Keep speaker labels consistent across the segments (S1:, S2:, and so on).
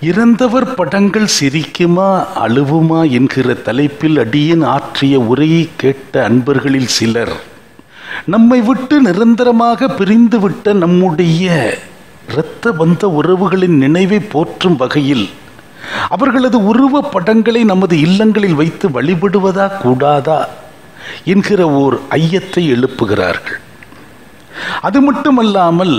S1: இறந்தவர் படங்கள் சிரிக்குமா அழுவுமா என்கிற தலைப்பில் அடியேன் ஆற்றிய உரையை கேட்ட அன்பர்களில் சிலர் நம்மை விட்டு நிரந்தரமாக பிரிந்துவிட்ட நம்முடைய இரத்த பந்த உறவுகளின் நினைவை போற்றும் வகையில் அவர்களது உருவ படங்களை நமது இல்லங்களில் வைத்து வழிபடுவதா கூடாதா என்கிற ஓர் ஐயத்தை எழுப்புகிறார்கள் அது மட்டுமல்லாமல்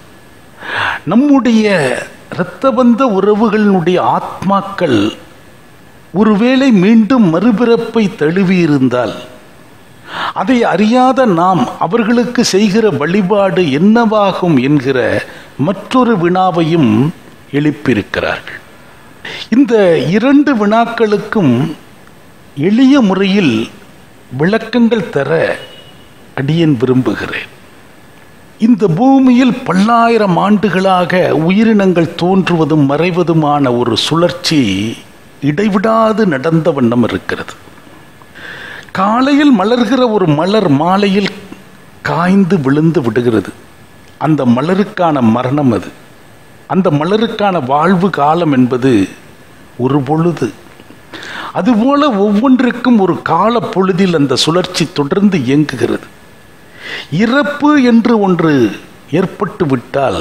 S1: நம்முடைய இரத்தபந்த உறவுகளினுடைய ஆத்மாக்கள் ஒருவேளை மீண்டும் மறுபிறப்பை தழுவியிருந்தால் அதை அறியாத நாம் அவர்களுக்கு செய்கிற வழிபாடு என்னவாகும் என்கிற மற்றொரு வினாவையும் எழுப்பியிருக்கிறார்கள் இந்த இரண்டு வினாக்களுக்கும் எளிய முறையில் விளக்கங்கள் தர அடியேன் விரும்புகிறேன் இந்த பூமியில் பல்லாயிரம் ஆண்டுகளாக உயிரினங்கள் தோன்றுவதும் மறைவதுமான ஒரு சுழற்சி இடைவிடாது நடந்த வண்ணம் இருக்கிறது காலையில் மலர்கிற ஒரு மலர் மாலையில் காய்ந்து விழுந்து விடுகிறது அந்த மலருக்கான மரணம் அது அந்த மலருக்கான வாழ்வு காலம் என்பது ஒரு பொழுது அதுபோல ஒவ்வொன்றுக்கும் ஒரு கால பொழுதில் அந்த சுழற்சி தொடர்ந்து இயங்குகிறது இறப்பு என்று ஒன்று ஏற்பட்டு விட்டால்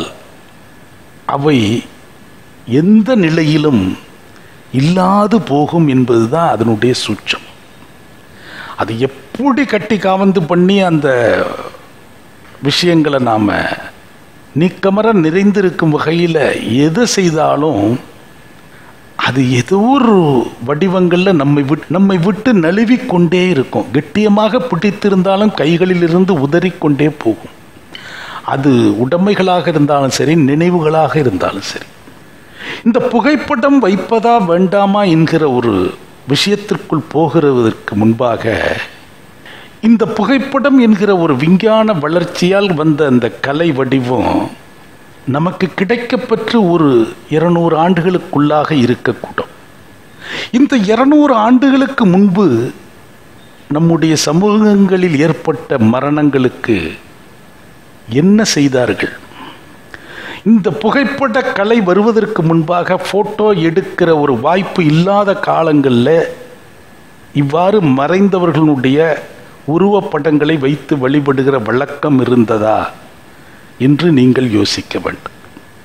S1: அவை எந்த நிலையிலும் இல்லாது போகும் என்பதுதான் அதனுடைய சூட்சம் அது எப்படி கட்டி காவந்து பண்ணி அந்த விஷயங்களை நாம் நீக்கமர நிறைந்திருக்கும் வகையில் எதை செய்தாலும் அது ஏதோ ஒரு வடிவங்களில் நம்மை விட்டு நம்மை விட்டு நழுவி கொண்டே இருக்கும் கெட்டியமாக பிடித்திருந்தாலும் கைகளில் இருந்து உதறிக்கொண்டே போகும் அது உடைமைகளாக இருந்தாலும் சரி நினைவுகளாக இருந்தாலும் சரி இந்த புகைப்படம் வைப்பதா வேண்டாமா என்கிற ஒரு விஷயத்திற்குள் போகிறதற்கு முன்பாக இந்த புகைப்படம் என்கிற ஒரு விஞ்ஞான வளர்ச்சியால் வந்த அந்த கலை வடிவம் நமக்கு கிடைக்கப்பெற்று ஒரு இருநூறு ஆண்டுகளுக்குள்ளாக இருக்கக்கூடும் இந்த இருநூறு ஆண்டுகளுக்கு முன்பு நம்முடைய சமூகங்களில் ஏற்பட்ட மரணங்களுக்கு என்ன செய்தார்கள் இந்த புகைப்பட கலை வருவதற்கு முன்பாக போட்டோ எடுக்கிற ஒரு வாய்ப்பு இல்லாத காலங்களில் இவ்வாறு மறைந்தவர்களுடைய உருவப்படங்களை வைத்து வழிபடுகிற வழக்கம் இருந்ததா என்று நீங்கள் யோசிக்க வேண்டும்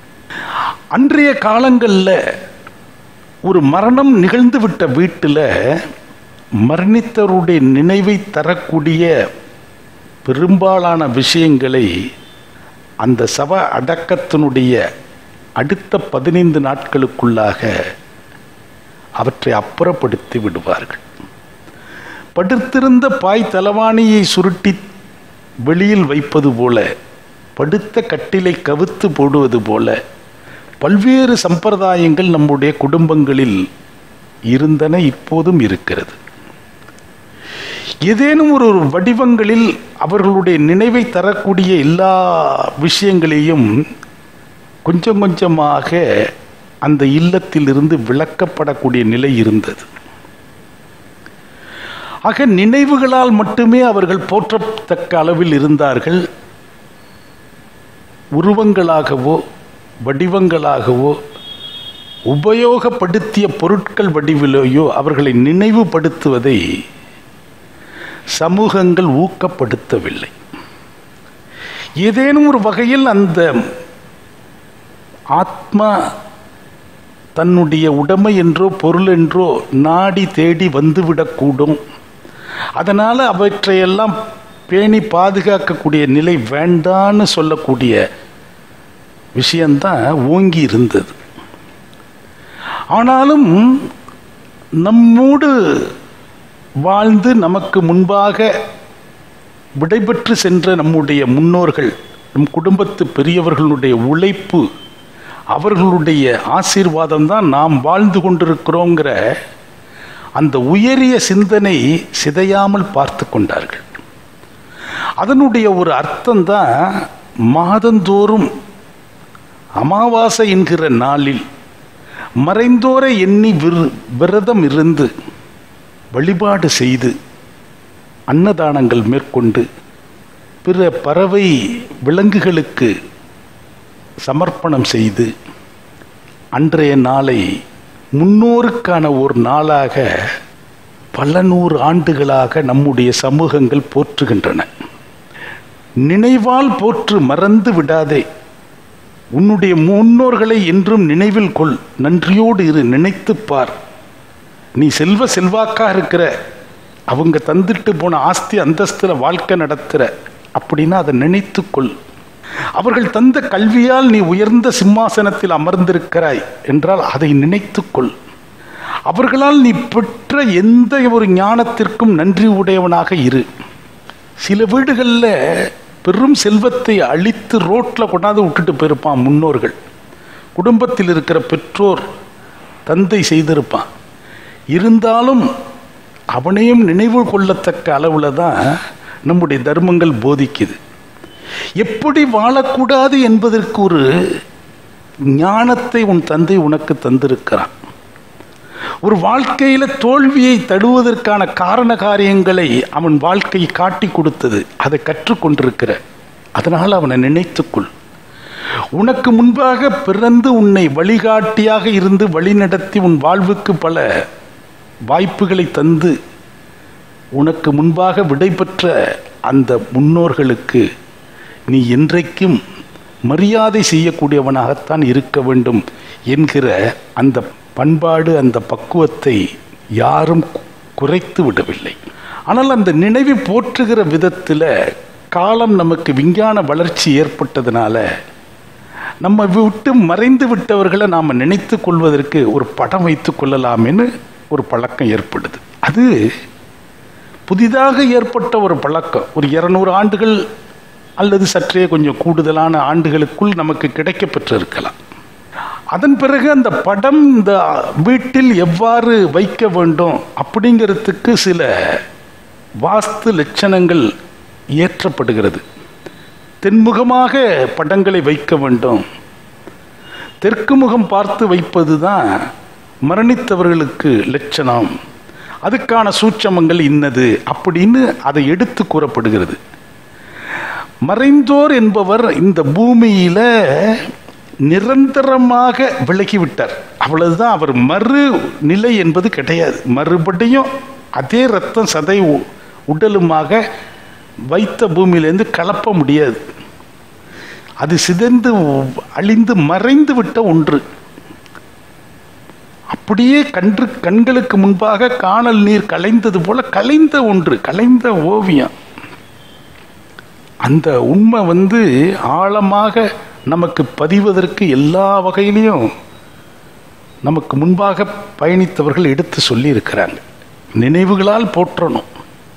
S1: அன்றைய காலங்களில் ஒரு மரணம் நிகழ்ந்துவிட்ட வீட்டில் மரணித்தவருடைய நினைவை தரக்கூடிய பெரும்பாலான விஷயங்களை அந்த சவ அடக்கத்தினுடைய அடுத்த பதினைந்து நாட்களுக்குள்ளாக அவற்றை அப்புறப்படுத்தி விடுவார்கள் படுத்திருந்த பாய் தலவாணியை சுருட்டி வெளியில் வைப்பது போல படுத்த கட்டிலை கவுத்து போடுவது போல பல்வேறு சம்பிரதாயங்கள் நம்முடைய குடும்பங்களில் இருந்தன இப்போதும் இருக்கிறது ஏதேனும் ஒரு வடிவங்களில் அவர்களுடைய நினைவை தரக்கூடிய எல்லா விஷயங்களையும் கொஞ்சம் கொஞ்சமாக அந்த இல்லத்திலிருந்து விளக்கப்படக்கூடிய நிலை இருந்தது ஆக நினைவுகளால் மட்டுமே அவர்கள் போற்றத்தக்க அளவில் இருந்தார்கள் உருவங்களாகவோ வடிவங்களாகவோ உபயோகப்படுத்திய பொருட்கள் வடிவிலேயோ அவர்களை நினைவுபடுத்துவதை சமூகங்கள் ஊக்கப்படுத்தவில்லை ஏதேனும் ஒரு வகையில் அந்த ஆத்மா தன்னுடைய உடைமை என்றோ பொருள் என்றோ நாடி தேடி வந்துவிடக்கூடும் அதனால் அவற்றையெல்லாம் பேணி பாதுகாக்கக்கூடிய நிலை வேண்டான்னு சொல்லக்கூடிய விஷயந்தான் ஓங்கி இருந்தது ஆனாலும் நம்மோடு வாழ்ந்து நமக்கு முன்பாக விடைபெற்று சென்ற நம்முடைய முன்னோர்கள் நம் குடும்பத்து பெரியவர்களுடைய உழைப்பு அவர்களுடைய ஆசீர்வாதம் தான் நாம் வாழ்ந்து கொண்டிருக்கிறோங்கிற அந்த உயரிய சிந்தனை சிதையாமல் பார்த்து கொண்டார்கள் அதனுடைய ஒரு அர்த்தம் தான் மாதந்தோறும் அமாவாசை என்கிற நாளில் மறைந்தோரை எண்ணி விரு விரதம் இருந்து வழிபாடு செய்து அன்னதானங்கள் மேற்கொண்டு பிற பறவை விலங்குகளுக்கு சமர்ப்பணம் செய்து அன்றைய நாளை முன்னோருக்கான ஒரு நாளாக பல நூறு ஆண்டுகளாக நம்முடைய சமூகங்கள் போற்றுகின்றன நினைவால் போற்று மறந்து விடாதே உன்னுடைய முன்னோர்களை என்றும் நினைவில் கொள் நன்றியோடு இரு நினைத்துப் பார் நீ செல்வ செல்வாக்கா இருக்கிற அவங்க தந்துட்டு போன ஆஸ்தி அந்தஸ்துல வாழ்க்கை நடத்துற அப்படின்னா அதை நினைத்துக்கொள் அவர்கள் தந்த கல்வியால் நீ உயர்ந்த சிம்மாசனத்தில் அமர்ந்திருக்கிறாய் என்றால் அதை நினைத்துக்கொள் அவர்களால் நீ பெற்ற எந்த ஒரு ஞானத்திற்கும் நன்றி உடையவனாக இரு சில வீடுகளில் பெரும் செல்வத்தை அழித்து ரோட்டில் கொண்டாந்து விட்டுட்டு போயிருப்பான் முன்னோர்கள் குடும்பத்தில் இருக்கிற பெற்றோர் தந்தை செய்திருப்பான் இருந்தாலும் அவனையும் நினைவு கொள்ளத்தக்க அளவில் தான் நம்முடைய தர்மங்கள் போதிக்குது எப்படி வாழக்கூடாது என்பதற்கு ஒரு ஞானத்தை உன் தந்தை உனக்கு தந்திருக்கிறான் ஒரு வாழ்க்கையில தோல்வியை தடுவதற்கான காரண காரியங்களை அவன் வாழ்க்கை காட்டி கொடுத்தது அதை கற்றுக்கொண்டிருக்கிற அதனால் அவனை நினைத்துக்கொள் உனக்கு முன்பாக பிறந்து உன்னை வழிகாட்டியாக இருந்து வழிநடத்தி உன் வாழ்வுக்கு பல வாய்ப்புகளை தந்து உனக்கு முன்பாக விடைபெற்ற அந்த முன்னோர்களுக்கு நீ என்றைக்கும் மரியாதை செய்யக்கூடியவனாகத்தான் இருக்க வேண்டும் என்கிற அந்த பண்பாடு அந்த பக்குவத்தை யாரும் குறைத்து விடவில்லை ஆனால் அந்த நினைவை போற்றுகிற விதத்தில் காலம் நமக்கு விஞ்ஞான வளர்ச்சி ஏற்பட்டதுனால நம்ம விட்டு மறைந்து விட்டவர்களை நாம் நினைத்து கொள்வதற்கு ஒரு படம் வைத்து கொள்ளலாம்னு ஒரு பழக்கம் ஏற்படுது அது புதிதாக ஏற்பட்ட ஒரு பழக்கம் ஒரு இருநூறு ஆண்டுகள் அல்லது சற்றே கொஞ்சம் கூடுதலான ஆண்டுகளுக்குள் நமக்கு கிடைக்க பெற்றிருக்கலாம் அதன் பிறகு அந்த படம் இந்த வீட்டில் எவ்வாறு வைக்க வேண்டும் அப்படிங்கிறதுக்கு சில வாஸ்து லட்சணங்கள் ஏற்றப்படுகிறது தென்முகமாக படங்களை வைக்க வேண்டும் தெற்கு முகம் பார்த்து வைப்பது தான் மரணித்தவர்களுக்கு லட்சணம் அதுக்கான சூட்சமங்கள் இன்னது அப்படின்னு அதை எடுத்து கூறப்படுகிறது மறைந்தோர் என்பவர் இந்த பூமியில நிரந்தரமாக விலகிவிட்டார் அவ்வளவுதான் அவர் மறு நிலை என்பது கிடையாது மறுபடியும் அதே ரத்தம் சதை உடலுமாக வைத்த பூமியிலேருந்து கலப்ப முடியாது அது சிதைந்து அழிந்து மறைந்து விட்ட ஒன்று அப்படியே கன்று கண்களுக்கு முன்பாக காணல் நீர் கலைந்தது போல கலைந்த ஒன்று கலைந்த ஓவியம் அந்த உண்மை வந்து ஆழமாக நமக்கு பதிவதற்கு எல்லா வகையிலையும் நமக்கு முன்பாக பயணித்தவர்கள் எடுத்து சொல்லி இருக்கிறாங்க நினைவுகளால் போற்றணும்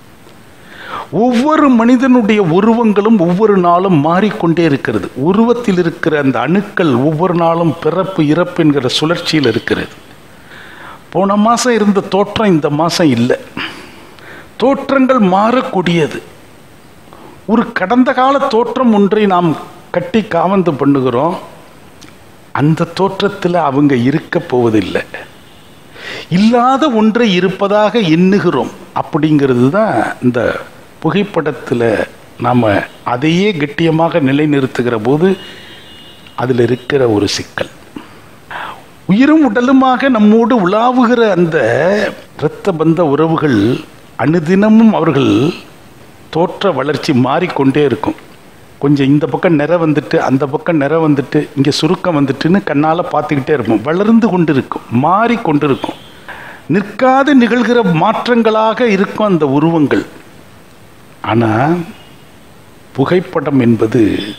S1: ஒவ்வொரு மனிதனுடைய உருவங்களும் ஒவ்வொரு நாளும் மாறிக்கொண்டே இருக்கிறது உருவத்தில் இருக்கிற அந்த அணுக்கள் ஒவ்வொரு நாளும் பிறப்பு இறப்பு என்கிற சுழற்சியில் இருக்கிறது போன மாதம் இருந்த தோற்றம் இந்த மாதம் இல்லை தோற்றங்கள் மாறக்கூடியது ஒரு கடந்த கால தோற்றம் ஒன்றை நாம் கட்டி காவந்து பண்ணுகிறோம் அந்த தோற்றத்தில் அவங்க இருக்க போவதில்லை இல்லாத ஒன்றை இருப்பதாக எண்ணுகிறோம் அப்படிங்கிறது தான் இந்த புகைப்படத்தில் நாம் அதையே கட்டியமாக நிலைநிறுத்துகிற போது அதில் இருக்கிற ஒரு சிக்கல் உயிரும் உடலுமாக நம்மோடு உலாவுகிற அந்த இரத்த பந்த உறவுகள் அனுதினமும் அவர்கள் தோற்ற வளர்ச்சி மாறிக்கொண்டே இருக்கும் கொஞ்சம் இந்த பக்கம் நிற வந்துட்டு அந்த பக்கம் நிற வந்துட்டு இங்கே சுருக்கம் வந்துட்டுன்னு கண்ணால் பார்த்துக்கிட்டே இருப்போம் வளர்ந்து கொண்டு இருக்கும் மாறி கொண்டு இருக்கும் நிற்காது நிகழ்கிற மாற்றங்களாக இருக்கும் அந்த உருவங்கள் ஆனால் புகைப்படம் என்பது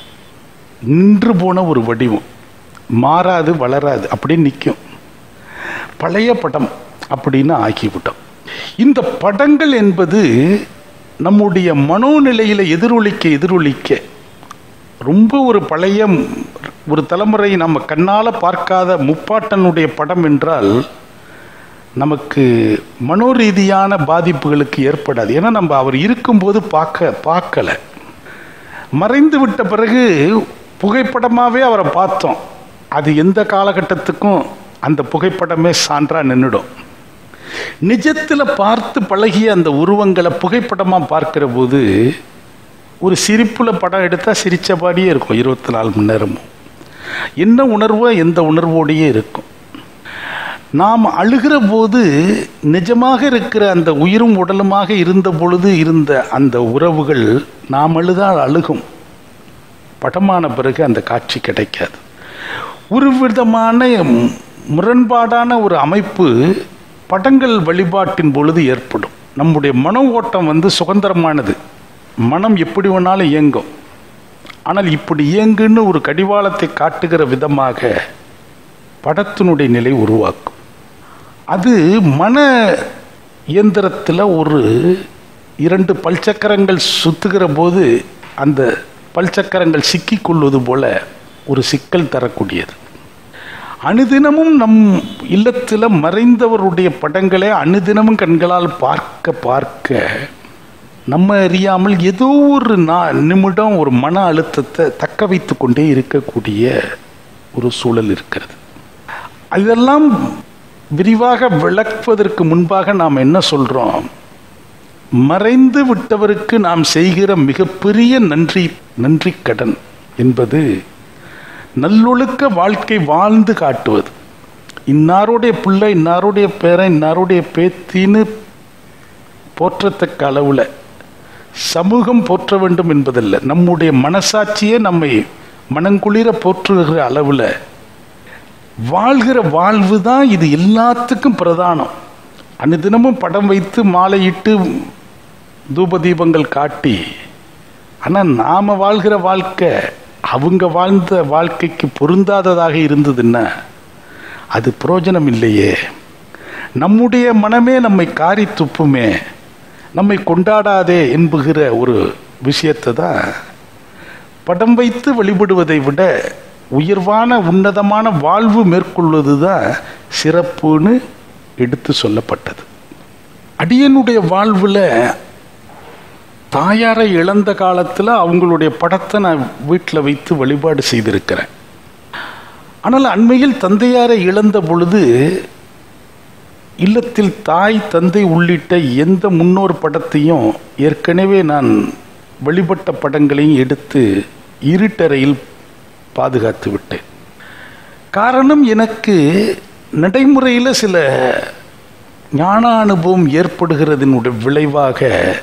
S1: நின்று போன ஒரு வடிவம் மாறாது வளராது அப்படியே நிற்கும் பழைய படம் அப்படின்னு ஆக்கிவிட்டோம் இந்த படங்கள் என்பது நம்முடைய மனோநிலையில் எதிரொலிக்க எதிரொலிக்க ரொம்ப ஒரு பழைய ஒரு தலைமுறை நம்ம கண்ணால் பார்க்காத முப்பாட்டனுடைய படம் என்றால் நமக்கு மனோரீதியான பாதிப்புகளுக்கு ஏற்படாது ஏன்னா நம்ம அவர் இருக்கும்போது பார்க்க பார்க்கல மறைந்து விட்ட பிறகு புகைப்படமாகவே அவரை பார்த்தோம் அது எந்த காலகட்டத்துக்கும் அந்த புகைப்படமே சான்றாக நின்றுடும் நிஜத்தில் பார்த்து பழகிய அந்த உருவங்களை புகைப்படமாக பார்க்கிற போது ஒரு சிரிப்புல படம் எடுத்தால் சிரித்தபாடியே இருக்கும் இருபத்தி நாலு மணி நேரமும் என்ன உணர்வோ எந்த உணர்வோடையே இருக்கும் நாம் அழுகிற போது நிஜமாக இருக்கிற அந்த உயிரும் உடலுமாக இருந்த பொழுது இருந்த அந்த உறவுகள் நாம் அழுதால் அழுகும் படமான பிறகு அந்த காட்சி கிடைக்காது ஒரு விதமான முரண்பாடான ஒரு அமைப்பு படங்கள் வழிபாட்டின் பொழுது ஏற்படும் நம்முடைய மன ஓட்டம் வந்து சுதந்திரமானது மனம் எப்படி வேணாலும் இயங்கும் ஆனால் இப்படி இயங்குன்னு ஒரு கடிவாளத்தை காட்டுகிற விதமாக படத்தினுடைய நிலை உருவாக்கும் அது மன இயந்திரத்தில் ஒரு இரண்டு பல்சக்கரங்கள் சுத்துகிற போது அந்த பல்சக்கரங்கள் சிக்கிக் கொள்வது போல ஒரு சிக்கல் தரக்கூடியது அனுதினமும் நம் இல்லத்தில் மறைந்தவருடைய படங்களை அனுதினமும் கண்களால் பார்க்க பார்க்க நம்ம அறியாமல் ஏதோ ஒரு நா நிமிடம் ஒரு மன அழுத்தத்தை தக்க வைத்து கொண்டே இருக்கக்கூடிய ஒரு சூழல் இருக்கிறது இதெல்லாம் விரிவாக விளக்குவதற்கு முன்பாக நாம் என்ன சொல்கிறோம் மறைந்து விட்டவருக்கு நாம் செய்கிற மிகப்பெரிய நன்றி நன்றி கடன் என்பது நல்லொழுக்க வாழ்க்கை வாழ்ந்து காட்டுவது இன்னாருடைய பிள்ளை இன்னாருடைய பேரன் இன்னாருடைய பேத்தின்னு போற்றத்தக்க அளவில் சமூகம் போற்ற வேண்டும் என்பதல்ல நம்முடைய மனசாட்சியே நம்மை மனங்குளிர போற்றுகிற அளவில் வாழ்கிற வாழ்வு தான் இது எல்லாத்துக்கும் பிரதானம் அனுதினமும் படம் வைத்து மாலையிட்டு தூப தீபங்கள் காட்டி ஆனால் நாம் வாழ்கிற வாழ்க்கை அவங்க வாழ்ந்த வாழ்க்கைக்கு பொருந்தாததாக இருந்ததுன்னா அது பிரயோஜனம் இல்லையே நம்முடைய மனமே நம்மை காரி துப்புமே நம்மை கொண்டாடாதே என்புகிற ஒரு விஷயத்தை தான் படம் வைத்து வழிபடுவதை விட உயர்வான உன்னதமான வாழ்வு மேற்கொள்வது தான் சிறப்புன்னு எடுத்து சொல்லப்பட்டது அடியனுடைய வாழ்வில் தாயாரை இழந்த காலத்தில் அவங்களுடைய படத்தை நான் வீட்டில் வைத்து வழிபாடு செய்திருக்கிறேன் ஆனால் அண்மையில் தந்தையாரை இழந்த பொழுது இல்லத்தில் தாய் தந்தை உள்ளிட்ட எந்த முன்னோர் படத்தையும் ஏற்கனவே நான் வழிபட்ட படங்களையும் எடுத்து இருட்டறையில் பாதுகாத்து விட்டேன் காரணம் எனக்கு நடைமுறையில் சில ஞான அனுபவம் ஏற்படுகிறதனுடைய விளைவாக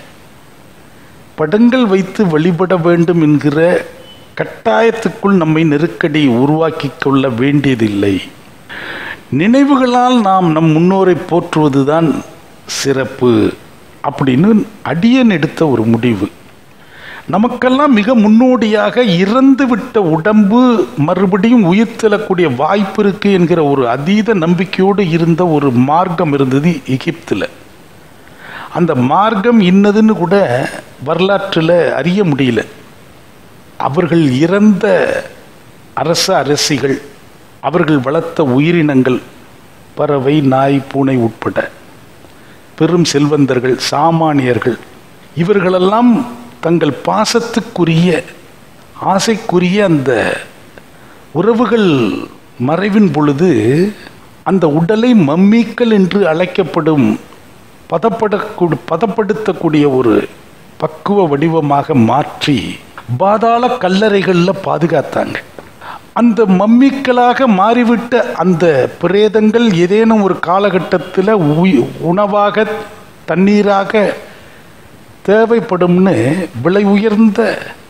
S1: படங்கள் வைத்து வழிபட வேண்டும் என்கிற கட்டாயத்துக்குள் நம்மை நெருக்கடி உருவாக்கி கொள்ள வேண்டியதில்லை நினைவுகளால் நாம் நம் முன்னோரை போற்றுவதுதான் சிறப்பு அப்படின்னு அடியன் எடுத்த ஒரு முடிவு நமக்கெல்லாம் மிக முன்னோடியாக இறந்து விட்ட உடம்பு மறுபடியும் உயிர் தெழக்கூடிய வாய்ப்பு இருக்கு என்கிற ஒரு அதீத நம்பிக்கையோடு இருந்த ஒரு மார்க்கம் இருந்தது எகிப்தில் அந்த மார்க்கம் இன்னதுன்னு கூட வரலாற்றில் அறிய முடியல அவர்கள் இறந்த அரச அரசிகள் அவர்கள் வளர்த்த உயிரினங்கள் பறவை நாய் பூனை உட்பட பெரும் செல்வந்தர்கள் சாமானியர்கள் இவர்களெல்லாம் தங்கள் பாசத்துக்குரிய ஆசைக்குரிய அந்த உறவுகள் மறைவின் பொழுது அந்த உடலை மம்மீக்கள் என்று அழைக்கப்படும் பதப்படக்கூ பதப்படுத்தக்கூடிய ஒரு பக்குவ வடிவமாக மாற்றி பாதாள கல்லறைகளில் பாதுகாத்தாங்க அந்த மம்மிக்களாக மாறிவிட்ட அந்த பிரேதங்கள் ஏதேனும் ஒரு காலகட்டத்தில் உணவாக தண்ணீராக தேவைப்படும்னு விலை உயர்ந்த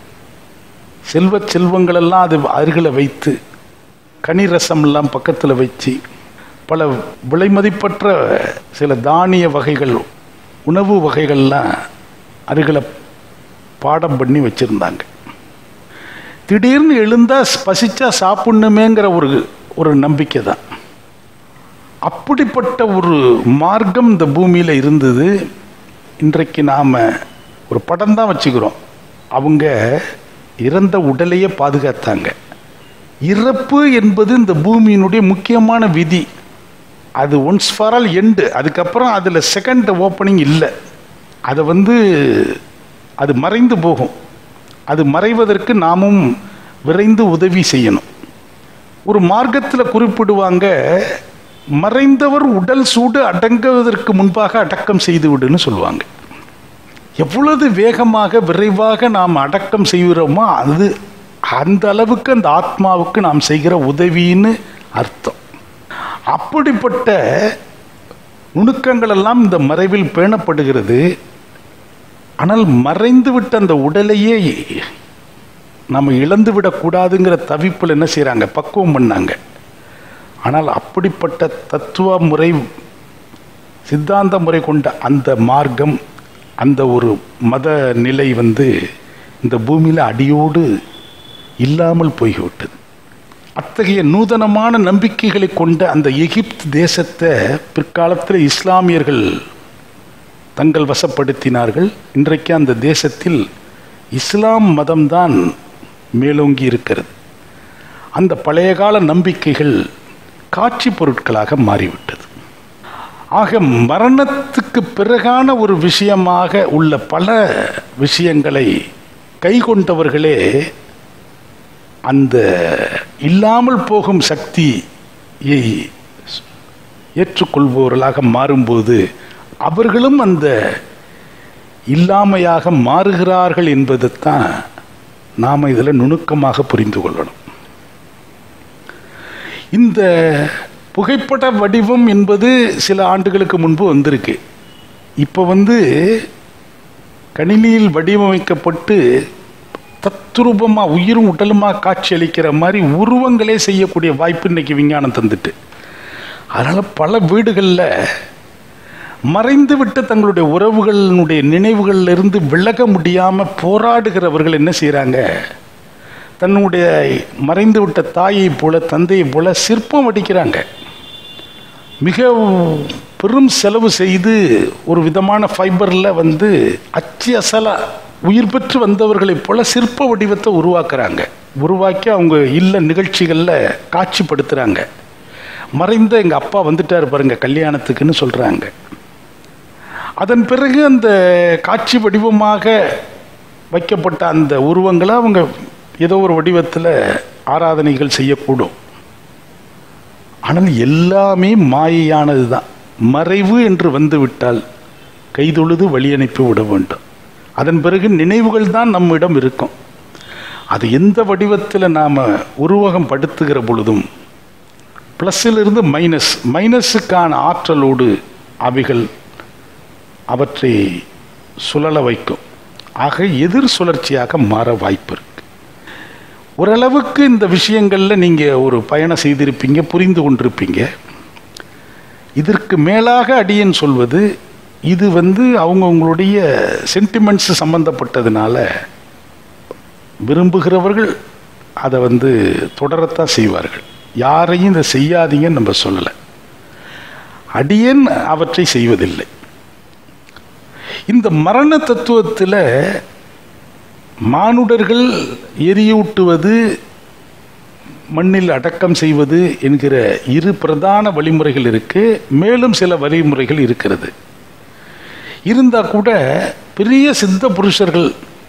S1: செல்வ செல்வங்களெல்லாம் அது அருகில் வைத்து கனி ரசம்லாம் பக்கத்தில் வச்சு பல விலை மதிப்பற்ற சில தானிய வகைகள் உணவு வகைகள்லாம் அருகில் பாடம் பண்ணி வச்சுருந்தாங்க திடீர்னு எழுந்தா பசிச்சா சாப்பிட்ணுமேங்கிற ஒரு ஒரு நம்பிக்கை தான் அப்படிப்பட்ட ஒரு மார்க்கம் இந்த பூமியில் இருந்தது இன்றைக்கு நாம் ஒரு படம் தான் வச்சுக்கிறோம் அவங்க இறந்த உடலையே பாதுகாத்தாங்க இறப்பு என்பது இந்த பூமியினுடைய முக்கியமான விதி அது ஒன்ஸ் ஃபார் ஆல் எண்டு அதுக்கப்புறம் அதில் செகண்ட் ஓப்பனிங் இல்லை அதை வந்து அது மறைந்து போகும் அது மறைவதற்கு நாமும் விரைந்து உதவி செய்யணும் ஒரு மார்க்கத்தில் குறிப்பிடுவாங்க மறைந்தவர் உடல் சூடு அடங்குவதற்கு முன்பாக அடக்கம் செய்து விடுன்னு சொல்லுவாங்க எவ்வளவு வேகமாக விரைவாக நாம் அடக்கம் செய்கிறோமோ அது அந்த அளவுக்கு அந்த ஆத்மாவுக்கு நாம் செய்கிற உதவின்னு அர்த்தம் அப்படிப்பட்ட நுணுக்கங்கள் எல்லாம் இந்த மறைவில் பேணப்படுகிறது ஆனால் மறைந்து விட்ட அந்த உடலையே நம்ம இழந்து விடக்கூடாதுங்கிற தவிப்பில் என்ன செய்கிறாங்க பக்குவம் பண்ணாங்க ஆனால் அப்படிப்பட்ட தத்துவ முறை சித்தாந்த முறை கொண்ட அந்த மார்க்கம் அந்த ஒரு மத நிலை வந்து இந்த பூமியில் அடியோடு இல்லாமல் போய்விட்டது அத்தகைய நூதனமான நம்பிக்கைகளை கொண்ட அந்த எகிப்து தேசத்தை பிற்காலத்தில் இஸ்லாமியர்கள் தங்கள் வசப்படுத்தினார்கள் இன்றைக்கு அந்த தேசத்தில் இஸ்லாம் மதம்தான் மேலோங்கி இருக்கிறது அந்த பழைய கால நம்பிக்கைகள் காட்சி பொருட்களாக மாறிவிட்டது ஆக மரணத்துக்கு பிறகான ஒரு விஷயமாக உள்ள பல விஷயங்களை கைகொண்டவர்களே அந்த இல்லாமல் போகும் சக்தியை ஏற்றுக்கொள்பவர்களாக மாறும்போது அவர்களும் அந்த இல்லாமையாக மாறுகிறார்கள் என்பதைத்தான் நாம் இதில் நுணுக்கமாக புரிந்து கொள்ளணும் இந்த புகைப்பட வடிவம் என்பது சில ஆண்டுகளுக்கு முன்பு வந்திருக்கு இப்போ வந்து கணினியில் வடிவமைக்கப்பட்டு தத்ரூபமாக உயிரும் உடலுமாக காட்சி அளிக்கிற மாதிரி உருவங்களே செய்யக்கூடிய வாய்ப்பு இன்னைக்கு விஞ்ஞானம் தந்துட்டு அதனால் பல வீடுகளில் மறைந்து விட்டு தங்களுடைய உறவுகளினுடைய நினைவுகளிலிருந்து விலக முடியாமல் போராடுகிறவர்கள் என்ன செய்கிறாங்க தன்னுடைய மறைந்து விட்ட தாயை போல தந்தையை போல சிற்பம் வடிக்கிறாங்க மிக பெரும் செலவு செய்து ஒரு விதமான ஃபைபரில் வந்து அச்சு அசலாக உயிர் பெற்று வந்தவர்களைப் போல சிற்ப வடிவத்தை உருவாக்குறாங்க உருவாக்கி அவங்க இல்ல நிகழ்ச்சிகளில் காட்சிப்படுத்துகிறாங்க மறைந்த எங்கள் அப்பா வந்துட்டார் பாருங்க கல்யாணத்துக்குன்னு சொல்கிறாங்க அதன் பிறகு அந்த காட்சி வடிவமாக வைக்கப்பட்ட அந்த உருவங்களை அவங்க ஏதோ ஒரு வடிவத்தில் ஆராதனைகள் செய்யக்கூடும் ஆனால் எல்லாமே மாயையானது தான் மறைவு என்று வந்துவிட்டால் கைதொழுது வழி அனுப்பி விட வேண்டும் அதன் பிறகு நினைவுகள் தான் நம்மிடம் இருக்கும் அது எந்த வடிவத்தில் நாம் உருவகம் படுத்துகிற பொழுதும் ப்ளஸ்ஸிலிருந்து மைனஸ் மைனஸுக்கான ஆற்றலோடு அவைகள் அவற்றை சுழல வைக்கும் ஆக எதிர் சுழற்சியாக மாற வாய்ப்பு இருக்கு ஓரளவுக்கு இந்த விஷயங்களில் நீங்கள் ஒரு பயணம் செய்திருப்பீங்க புரிந்து கொண்டிருப்பீங்க இதற்கு மேலாக அடியன் சொல்வது இது வந்து அவங்கவுங்களுடைய சென்டிமெண்ட்ஸ் சம்பந்தப்பட்டதுனால விரும்புகிறவர்கள் அதை வந்து தொடரத்தான் செய்வார்கள் யாரையும் இதை செய்யாதீங்கன்னு நம்ம சொல்லலை அடியன் அவற்றை செய்வதில்லை இந்த மரண தத்துவத்தில் மானுடர்கள் எரியூட்டுவது மண்ணில் அடக்கம் செய்வது என்கிற இரு பிரதான வழிமுறைகள் இருக்கு மேலும் சில வழிமுறைகள் இருக்கிறது இருந்தால் கூட பெரிய சித்த புருஷர்கள்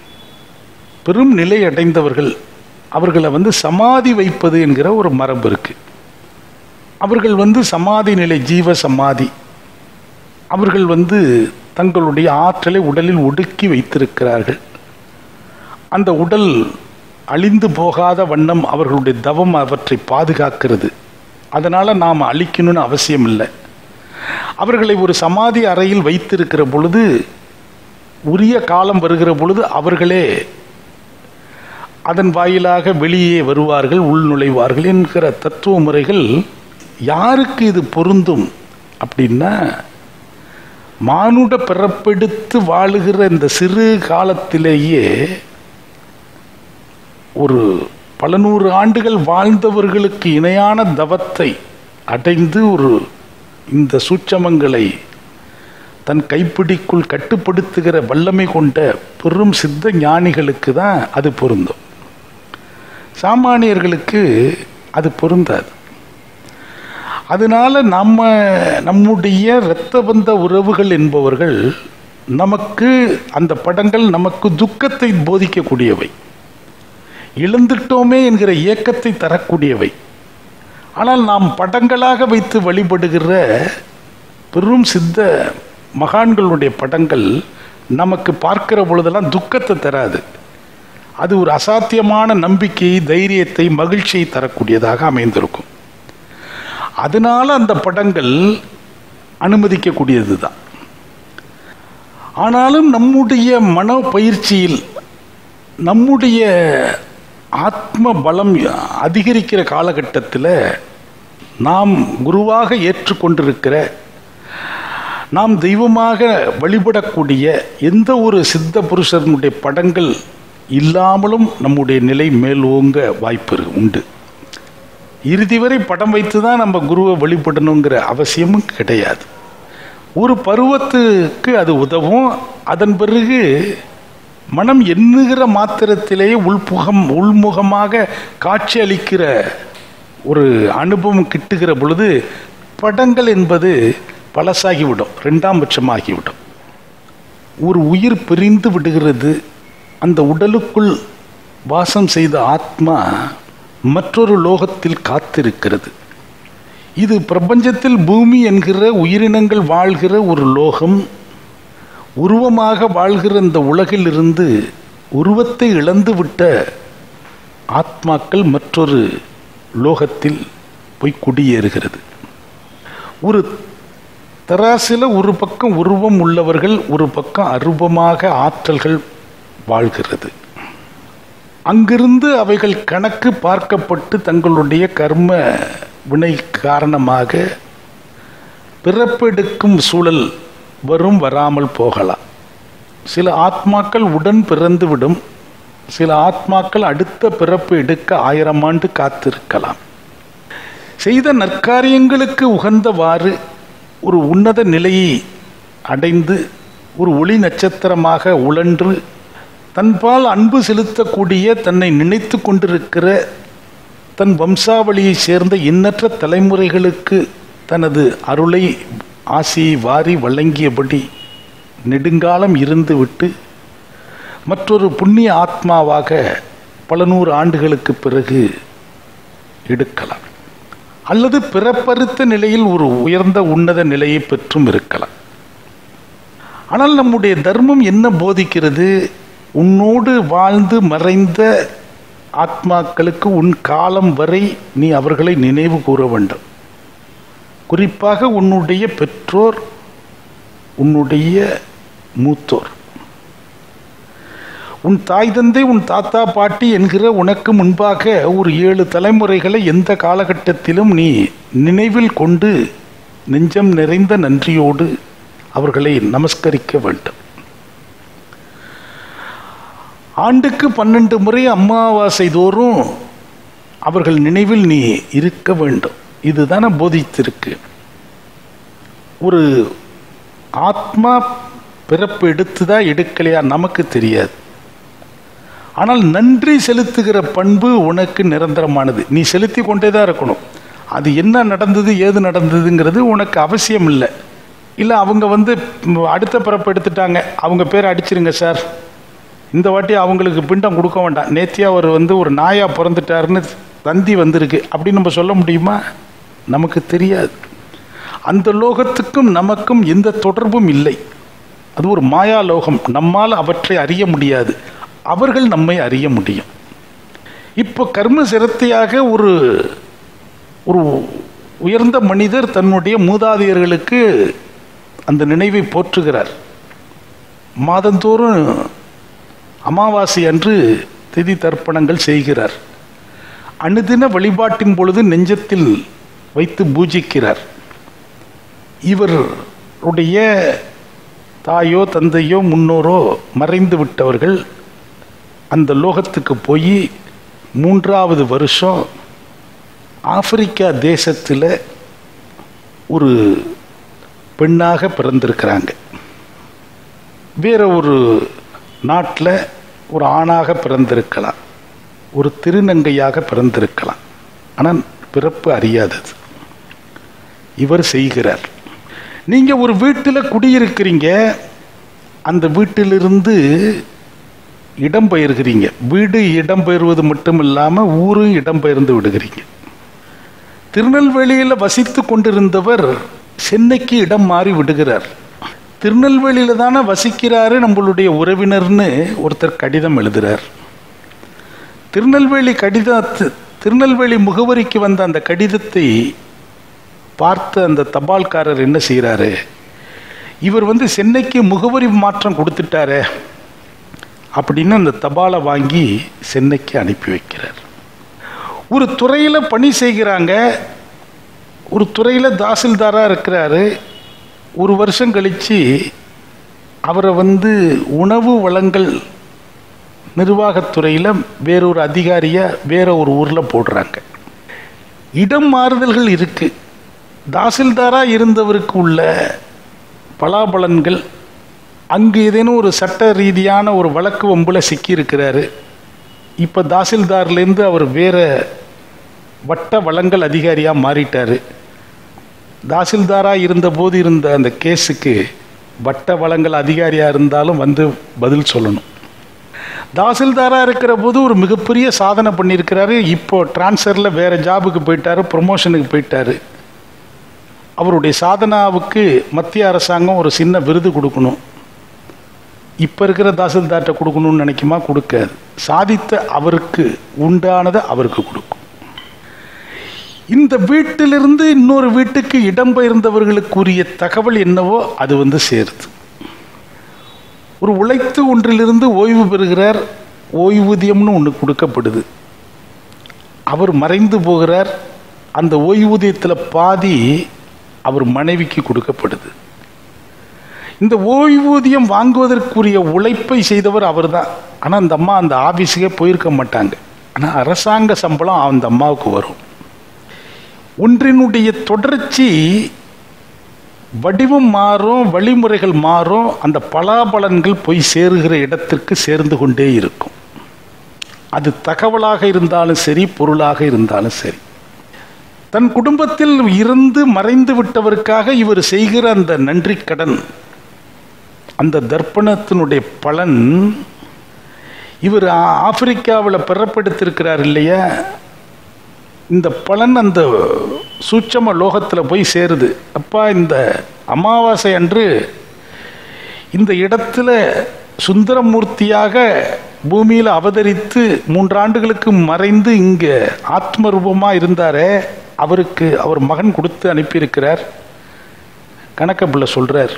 S1: பெரும் நிலை அடைந்தவர்கள் அவர்களை வந்து சமாதி வைப்பது என்கிற ஒரு மரபு இருக்கு அவர்கள் வந்து சமாதி நிலை ஜீவ சமாதி அவர்கள் வந்து தங்களுடைய ஆற்றலை உடலில் ஒடுக்கி வைத்திருக்கிறார்கள் அந்த உடல் அழிந்து போகாத வண்ணம் அவர்களுடைய தவம் அவற்றை பாதுகாக்கிறது அதனால் நாம் அழிக்கணும்னு அவசியம் இல்லை அவர்களை ஒரு சமாதி அறையில் வைத்திருக்கிற பொழுது உரிய காலம் வருகிற பொழுது அவர்களே அதன் வாயிலாக வெளியே வருவார்கள் உள்நுழைவார்கள் என்கிற தத்துவ முறைகள் யாருக்கு இது பொருந்தும் அப்படின்னா மானுட பிறப்பெடுத்து வாழுகிற இந்த சிறு காலத்திலேயே ஒரு பல நூறு ஆண்டுகள் வாழ்ந்தவர்களுக்கு இணையான தவத்தை அடைந்து ஒரு இந்த சூட்சமங்களை தன் கைப்பிடிக்குள் கட்டுப்படுத்துகிற வல்லமை கொண்ட பெரும் சித்த ஞானிகளுக்கு தான் அது பொருந்தும் சாமானியர்களுக்கு அது பொருந்தாது அதனால நம்ம நம்முடைய இரத்த பந்த உறவுகள் என்பவர்கள் நமக்கு அந்த படங்கள் நமக்கு துக்கத்தை போதிக்கக்கூடியவை இழந்துட்டோமே என்கிற இயக்கத்தை தரக்கூடியவை ஆனால் நாம் படங்களாக வைத்து வழிபடுகிற பெரும் சித்த மகான்களுடைய படங்கள் நமக்கு பார்க்கிற பொழுதெல்லாம் துக்கத்தை தராது அது ஒரு அசாத்தியமான நம்பிக்கையை தைரியத்தை மகிழ்ச்சியை தரக்கூடியதாக அமைந்திருக்கும் அதனால அந்த படங்கள் அனுமதிக்கக்கூடியது தான் ஆனாலும் நம்முடைய மன பயிற்சியில் நம்முடைய ஆத்ம பலம் அதிகரிக்கிற காலகட்டத்தில் நாம் குருவாக ஏற்றுக்கொண்டிருக்கிற நாம் தெய்வமாக வழிபடக்கூடிய எந்த ஒரு சித்த புருஷனுடைய படங்கள் இல்லாமலும் நம்முடைய நிலை மேலோங்க வாய்ப்பு உண்டு இறுதி வரை படம் வைத்து தான் நம்ம குருவை வழிபடணுங்கிற அவசியமும் கிடையாது ஒரு பருவத்துக்கு அது உதவும் அதன் பிறகு மனம் எண்ணுகிற மாத்திரத்திலேயே உள்புகம் உள்முகமாக காட்சி அளிக்கிற ஒரு அனுபவம் கிட்டுகிற பொழுது படங்கள் என்பது பழசாகிவிடும் ரெண்டாம் பட்சமாகிவிடும் ஒரு உயிர் பிரிந்து விடுகிறது அந்த உடலுக்குள் வாசம் செய்த ஆத்மா மற்றொரு லோகத்தில் காத்திருக்கிறது இது பிரபஞ்சத்தில் பூமி என்கிற உயிரினங்கள் வாழ்கிற ஒரு லோகம் உருவமாக வாழ்கிற இந்த உலகிலிருந்து உருவத்தை இழந்து விட்ட ஆத்மாக்கள் மற்றொரு லோகத்தில் போய் குடியேறுகிறது ஒரு தராசில ஒரு பக்கம் உருவம் உள்ளவர்கள் ஒரு பக்கம் அருவமாக ஆற்றல்கள் வாழ்கிறது அங்கிருந்து அவைகள் கணக்கு பார்க்கப்பட்டு தங்களுடைய கர்ம வினை காரணமாக பிறப்பெடுக்கும் சூழல் வரும் வராமல் போகலாம் சில ஆத்மாக்கள் உடன் பிறந்துவிடும் சில ஆத்மாக்கள் அடுத்த பிறப்பு எடுக்க ஆயிரம் ஆண்டு காத்திருக்கலாம் செய்த நற்காரியங்களுக்கு உகந்தவாறு ஒரு உன்னத நிலையை அடைந்து ஒரு ஒளி நட்சத்திரமாக உழன்று தன்பால் அன்பு செலுத்தக்கூடிய தன்னை நினைத்து கொண்டிருக்கிற தன் வம்சாவளியை சேர்ந்த எண்ணற்ற தலைமுறைகளுக்கு தனது அருளை ஆசையை வாரி வழங்கியபடி நெடுங்காலம் இருந்துவிட்டு மற்றொரு புண்ணிய ஆத்மாவாக பல நூறு ஆண்டுகளுக்கு பிறகு எடுக்கலாம் அல்லது பிறப்பறுத்த நிலையில் ஒரு உயர்ந்த உன்னத நிலையை பெற்றும் இருக்கலாம் ஆனால் நம்முடைய தர்மம் என்ன போதிக்கிறது உன்னோடு வாழ்ந்து மறைந்த ஆத்மாக்களுக்கு உன் காலம் வரை நீ அவர்களை நினைவு கூற வேண்டும் குறிப்பாக உன்னுடைய பெற்றோர் உன்னுடைய மூத்தோர் உன் தாய் தந்தை உன் தாத்தா பாட்டி என்கிற உனக்கு முன்பாக ஒரு ஏழு தலைமுறைகளை எந்த காலகட்டத்திலும் நீ நினைவில் கொண்டு நெஞ்சம் நிறைந்த நன்றியோடு அவர்களை நமஸ்கரிக்க வேண்டும் ஆண்டுக்கு பன்னெண்டு முறை அமாவாசை தோறும் அவர்கள் நினைவில் நீ இருக்க வேண்டும் இதுதானே போதித்திருக்கு ஒரு ஆத்மா பிறப்பு எடுத்துதா எடுக்கலையா நமக்கு தெரியாது ஆனால் நன்றி செலுத்துகிற பண்பு உனக்கு நிரந்தரமானது நீ செலுத்தி கொண்டே தான் இருக்கணும் அது என்ன நடந்தது ஏது நடந்ததுங்கிறது உனக்கு அவசியம் இல்லை இல்லை அவங்க வந்து அடுத்த பிறப்பு எடுத்துட்டாங்க அவங்க பேர் அடிச்சிருங்க சார் இந்த வாட்டி அவங்களுக்கு பிண்டம் கொடுக்க வேண்டாம் நேத்தியா அவர் வந்து ஒரு நாயா பிறந்துட்டாருன்னு தந்தி வந்திருக்கு அப்படின்னு நம்ம சொல்ல முடியுமா நமக்கு தெரியாது அந்த லோகத்துக்கும் நமக்கும் எந்த தொடர்பும் இல்லை அது ஒரு மாயா லோகம் நம்மால் அவற்றை அறிய முடியாது அவர்கள் நம்மை அறிய முடியும் இப்போ கர்ம சிரத்தையாக ஒரு ஒரு உயர்ந்த மனிதர் தன்னுடைய மூதாதையர்களுக்கு அந்த நினைவை போற்றுகிறார் மாதந்தோறும் அமாவாசை அன்று திதி தர்ப்பணங்கள் செய்கிறார் அனுதின வழிபாட்டின் பொழுது நெஞ்சத்தில் வைத்து பூஜிக்கிறார் இவருடைய தாயோ தந்தையோ முன்னோரோ மறைந்து விட்டவர்கள் அந்த லோகத்துக்கு போய் மூன்றாவது வருஷம் ஆப்பிரிக்கா தேசத்தில் ஒரு பெண்ணாக பிறந்திருக்கிறாங்க வேற ஒரு நாட்டில் ஒரு ஆணாக பிறந்திருக்கலாம் ஒரு திருநங்கையாக பிறந்திருக்கலாம் ஆனால் பிறப்பு அறியாதது இவர் செய்கிறார் நீங்கள் ஒரு வீட்டில் குடியிருக்கிறீங்க அந்த வீட்டிலிருந்து இடம்பெயர்கிறீங்க வீடு இடம்பெயர்வது மட்டும் இல்லாமல் ஊரும் இடம்பெயர்ந்து விடுகிறீங்க திருநெல்வேலியில் வசித்து கொண்டிருந்தவர் சென்னைக்கு இடம் மாறி விடுகிறார் திருநெல்வேலியில் தானே வசிக்கிறாரு நம்மளுடைய உறவினர்னு ஒருத்தர் கடிதம் எழுதுகிறார் திருநெல்வேலி கடிதத்து திருநெல்வேலி முகவரிக்கு வந்த அந்த கடிதத்தை பார்த்த அந்த தபால்காரர் என்ன செய்கிறாரு இவர் வந்து சென்னைக்கு முகவரி மாற்றம் கொடுத்துட்டாரே அப்படின்னு அந்த தபாலை வாங்கி சென்னைக்கு அனுப்பி வைக்கிறார் ஒரு துறையில் பணி செய்கிறாங்க ஒரு துறையில் தாசில்தாராக இருக்கிறாரு ஒரு வருஷம் கழித்து அவரை வந்து உணவு வளங்கள் நிர்வாகத்துறையில் வேறொரு அதிகாரியாக வேற ஒரு ஊரில் போடுறாங்க இடம் மாறுதல்கள் இருக்குது தாசில்தாராக இருந்தவருக்கு உள்ள பலாபலன்கள் அங்கு ஏதேனும் ஒரு சட்ட ரீதியான ஒரு வழக்கு வம்பில் சிக்கியிருக்கிறாரு இப்போ தாசில்தார்லேருந்து அவர் வேற வட்ட வளங்கள் அதிகாரியாக மாறிட்டார் தாசில்தாராக இருந்தபோது இருந்த அந்த கேஸுக்கு வட்ட வளங்கள் அதிகாரியாக இருந்தாலும் வந்து பதில் சொல்லணும் தாசில்தாராக இருக்கிற போது ஒரு மிகப்பெரிய சாதனை பண்ணியிருக்கிறாரு இப்போ டிரான்ஸ்ஃபரில் வேறு ஜாபுக்கு போயிட்டாரு ப்ரொமோஷனுக்கு போயிட்டாரு அவருடைய சாதனாவுக்கு மத்திய அரசாங்கம் ஒரு சின்ன விருது கொடுக்கணும் இப்போ இருக்கிற தாசில்தார்கிட்ட கொடுக்கணும்னு நினைக்குமா கொடுக்காது சாதித்த அவருக்கு உண்டானதை அவருக்கு கொடுக்கும் இந்த வீட்டிலிருந்து இன்னொரு வீட்டுக்கு இடம்பெயர்ந்தவர்களுக்குரிய தகவல் என்னவோ அது வந்து சேருது ஒரு உழைத்து ஒன்றிலிருந்து ஓய்வு பெறுகிறார் ஓய்வூதியம்னு ஒன்று கொடுக்கப்படுது அவர் மறைந்து போகிறார் அந்த ஓய்வூதியத்தில் பாதி அவர் மனைவிக்கு கொடுக்கப்படுது இந்த ஓய்வூதியம் வாங்குவதற்குரிய உழைப்பை செய்தவர் அவர் தான் ஆனால் அந்த அம்மா அந்த ஆஃபீஸுக்கே போயிருக்க மாட்டாங்க ஆனால் அரசாங்க சம்பளம் அந்த அம்மாவுக்கு வரும் ஒன்றினுடைய தொடர்ச்சி வடிவம் மாறும் வழிமுறைகள் மாறும் அந்த பலாபலன்கள் போய் சேருகிற இடத்திற்கு சேர்ந்து கொண்டே இருக்கும் அது தகவலாக இருந்தாலும் சரி பொருளாக இருந்தாலும் சரி தன் குடும்பத்தில் இருந்து மறைந்து விட்டவருக்காக இவர் செய்கிற அந்த நன்றி கடன் அந்த தர்ப்பணத்தினுடைய பலன் இவர் ஆப்பிரிக்காவில் பெறப்படுத்திருக்கிறார் இல்லையா இந்த பலன் அந்த சூட்சம லோகத்தில் போய் சேருது அப்பா இந்த அமாவாசை அன்று இந்த இடத்துல சுந்தரமூர்த்தியாக பூமியில் அவதரித்து மூன்றாண்டுகளுக்கு மறைந்து இங்கே ஆத்ம ரூபமாக இருந்தாரே அவருக்கு அவர் மகன் கொடுத்து அனுப்பியிருக்கிறார் கணக்க பிள்ளை சொல்கிறார்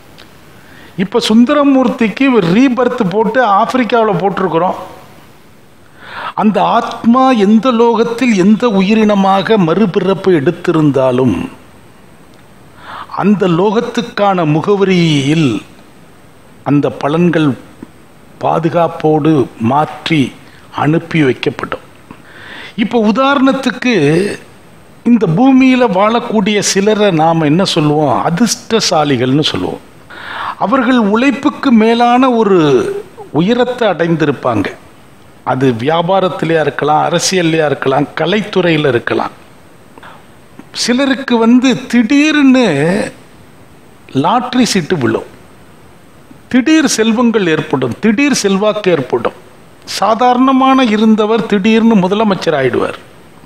S1: இப்போ சுந்தரமூர்த்திக்கு ரீபர்த் போட்டு ஆப்பிரிக்காவில் போட்டிருக்கிறோம் அந்த ஆத்மா எந்த லோகத்தில் எந்த உயிரினமாக மறுபிறப்பு எடுத்திருந்தாலும் அந்த லோகத்துக்கான முகவரியில் அந்த பலன்கள் பாதுகாப்போடு மாற்றி அனுப்பி வைக்கப்படும் இப்போ உதாரணத்துக்கு இந்த பூமியில் வாழக்கூடிய சிலரை நாம் என்ன சொல்லுவோம் அதிர்ஷ்டசாலிகள்னு சொல்லுவோம் அவர்கள் உழைப்புக்கு மேலான ஒரு உயரத்தை அடைந்திருப்பாங்க அது வியாபாரத்திலையா இருக்கலாம் அரசியல்லையா இருக்கலாம் கலைத்துறையில் இருக்கலாம் சிலருக்கு வந்து திடீர்னு லாட்ரி சீட்டு விழும் திடீர் செல்வங்கள் ஏற்படும் திடீர் செல்வாக்கு ஏற்படும் சாதாரணமான இருந்தவர் திடீர்னு முதலமைச்சர் ஆயிடுவார்